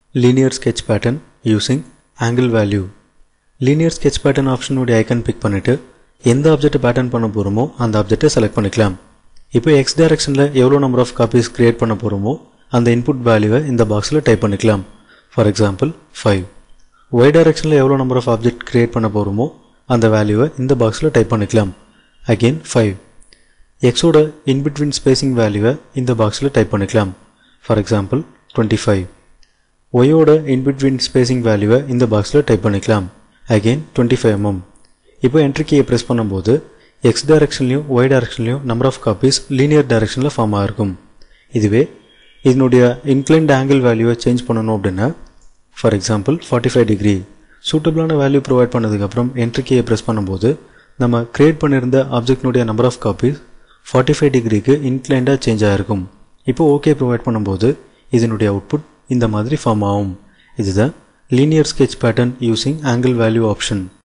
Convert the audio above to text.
linear sketch pattern using angle value linear sketch pattern ஆப்ஷனுடைய icon pick பண்ணிட்டு எந்த object pattern பண்ண போகிறோமோ அந்த ஆப்ஜெக்டை செலக்ட் பண்ணிக்கலாம் இப்போ எக்ஸ் டைரக்ஷனில் எவ்வளோ நம்பர் ஆஃப் காப்பீஸ் கிரியேட் பண்ண போகிறோமோ அந்த இன்புட் வேல்யூவை இந்த பாக்ஸில் டைப் பண்ணிக்கலாம் ஃபார் எக்ஸாம்பிள் ஃபைவ் ஒய் டைரக்ஷனில் எவ்வளோ நம்பர் ஆஃப் ஆப்ஜெக்ட் கிரியேட் பண்ண போகிறோமோ அந்த வேல்யூவை இந்த பாக்ஸில் டைப் பண்ணிக்கலாம் அகெயின் ஃபைவ் எக்ஸோட இன்பிட்வீன் ஸ்பேசிங் வேல்யூவை இந்த பாக்ஸில் டைப் பண்ணிக்கலாம் ஃபார் எக்ஸாம்பிள் டுவெண்ட்டி ஃபைவ் ஒய்யோட இன்பிட்வீன் ஸ்பேசிங் வேல்யூவை இந்த பாக்ஸில் டைப் பண்ணிக்கலாம் அகெயின் டுவெண்ட்டி ஃபைவ் எம்எம் இப்போ என்ட்ரி கீயை ப்ரெஸ் பண்ணும்போது எக்ஸ் டைரக்ஷன்லையும் ஒய் டைரக்ஷன்லையும் நம்பர் ஆஃப் காப்பீஸ் லீனியர் டைரக்ஷனில் ஃபார்ம் ஆகிருக்கும் இதுவே இதனுடைய இன்க்ளைன்ட் ஆங்கிள் வேல்யூவை சேஞ்ச் பண்ணணும் அப்படின்னா for example forty five degree சூட்டபிளான வேல்யூ ப்ரொவைட் பண்ணதுக்கப்புறம் என்ட்ரி கீயை ப்ரெஸ் பண்ணும்போது நம்ம கிரியேட் பண்ணியிருந்த ஆப்ஜெக்டினுடைய number of copies forty five டிகிரிக்கு இன்க்ளைண்டாக சேஞ்ச் ஆகிருக்கும் இப்போ ஓகே ப்ரொவைட் பண்ணும்போது இதனுடைய அவுட்புட் இந்த மாதிரி ஃபார்ம் ஆகும் இதுதான் linear sketch pattern using angle value option